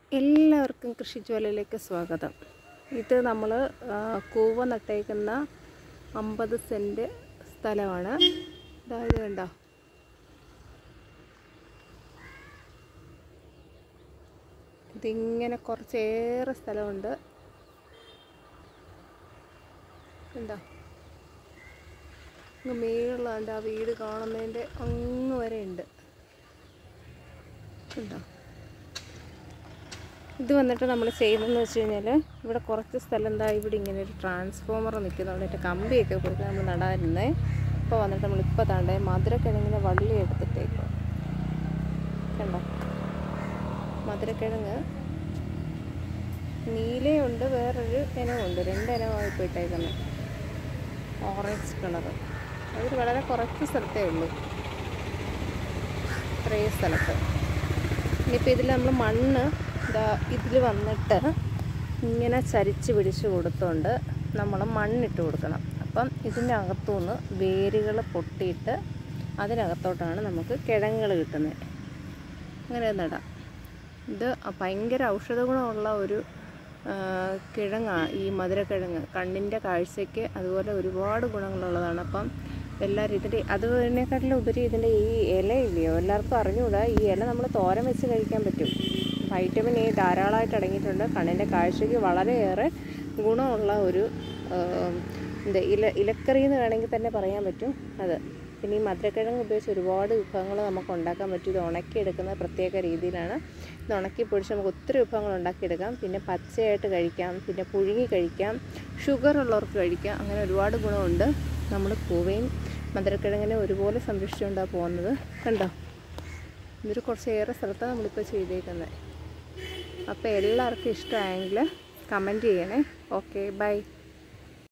എല്ലാവർക്കും കൃഷിജ്വാലയിലേക്ക് സ്വാഗതം ഇത് നമ്മൾ കൂവ നട്ടേക്കുന്ന അമ്പത് സെൻറ്റ് സ്ഥലമാണ് അതായത് കണ്ടോ ഇതിങ്ങനെ കുറച്ചേറെ സ്ഥലമുണ്ട് കണ്ടോ അങ്ങ് മേളിലാണ്ട് ആ വീട് കാണുന്നതിൻ്റെ അങ്ങ് വരെ ഉണ്ട് കണ്ടോ ഇത് വന്നിട്ട് നമ്മൾ ചെയ്യുന്നതെന്ന് വെച്ച് കഴിഞ്ഞാൽ ഇവിടെ കുറച്ച് സ്ഥലം എന്താ ഇവിടെ ഇങ്ങനെ ഒരു ട്രാൻസ്ഫോമർ നിൽക്കുന്നുണ്ട് അതിൻ്റെ കമ്പിയൊക്കെ കൊടുത്ത് നമ്മൾ നടാനിരുന്നേ ഇപ്പോൾ വന്നിട്ട് നമ്മളിപ്പോൾ താണ്ടേ മധുരക്കിഴങ്ങിനെ വള്ളി എടുത്തിട്ടേക്കും കണ്ടോ മധുരക്കിഴങ്ങ് നീലയുണ്ട് വേറൊരു ഇനമുണ്ട് രണ്ട് ഇനമായി ഇപ്പോൾ ഇട്ടേക്കുന്നത് ഓറഞ്ച് കളറ് അതിൽ വളരെ കുറച്ച് സ്ഥലത്തേ ഉള്ളൂ ഇത്രയും സ്ഥലത്ത് ഇനിയിപ്പോൾ ഇതിൽ നമ്മൾ മണ്ണ് ഇതാ ഇതിൽ വന്നിട്ട് ഇങ്ങനെ ചരിച്ച് പിടിച്ച് കൊടുത്തുകൊണ്ട് നമ്മൾ മണ്ണിട്ട് കൊടുക്കണം അപ്പം ഇതിൻ്റെ അകത്തുനിന്ന് വേരുകൾ പൊട്ടിയിട്ട് അതിനകത്തോട്ടാണ് നമുക്ക് കിഴങ്ങുകൾ കിട്ടുന്നത് അങ്ങനെ നടാം ഇത് ഭയങ്കര ഔഷധ ഗുണമുള്ള ഒരു കിഴങ്ങാണ് ഈ മധുരക്കിഴങ്ങ് കണ്ണിൻ്റെ കാഴ്ചയ്ക്ക് അതുപോലെ ഒരുപാട് ഗുണങ്ങളുള്ളതാണ് അപ്പം എല്ലാവരും ഇതിൻ്റെ അതിനേക്കാട്ടിലും ഉപരി ഇതിൻ്റെ ഈ ഇലയില്ലയോ എല്ലാവർക്കും അറിഞ്ഞുകൂടാ ഈ ഇല നമ്മൾ തോരൻ വെച്ച് കഴിക്കാൻ പറ്റും വൈറ്റമിൻ എ ധാരാളമായിട്ട് അടങ്ങിയിട്ടുണ്ട് കണ്ണിൻ്റെ കാഴ്ചയ്ക്ക് വളരെയേറെ ഗുണമുള്ള ഒരു എന്താ ഇല ഇലക്കറി എന്ന് വേണമെങ്കിൽ തന്നെ പറയാൻ പറ്റും അത് പിന്നെ ഈ മധുരക്കിഴങ്ങ് ഉപയോഗിച്ച് ഒരുപാട് വിഭവങ്ങൾ നമുക്ക് ഉണ്ടാക്കാൻ പറ്റും ഇത് ഉണക്കിയെടുക്കുന്ന പ്രത്യേക രീതിയിലാണ് ഇത് ഉണക്കി പൊടിച്ച് നമുക്ക് ഒത്തിരി വിഭവങ്ങൾ ഉണ്ടാക്കിയെടുക്കാം പിന്നെ പച്ചയായിട്ട് കഴിക്കാം പിന്നെ പുഴുങ്ങി കഴിക്കാം ഷുഗർ ഉള്ളവർക്ക് കഴിക്കാം അങ്ങനെ ഒരുപാട് ഗുണമുണ്ട് നമ്മൾ കൂവയും മധുരക്കിഴങ്ങിനെ ഒരുപോലെ സംരക്ഷിച്ചുകൊണ്ടാണ് പോകുന്നത് കണ്ടോ ഇതൊരു കുറച്ചേറെ സ്ഥലത്താണ് നമ്മളിപ്പോൾ ചെയ്തേക്കുന്നത് അപ്പോൾ എല്ലാവർക്കും ഇഷ്ടമായെങ്കിൽ കമൻറ്റ് ചെയ്യണേ ഓക്കെ ബൈ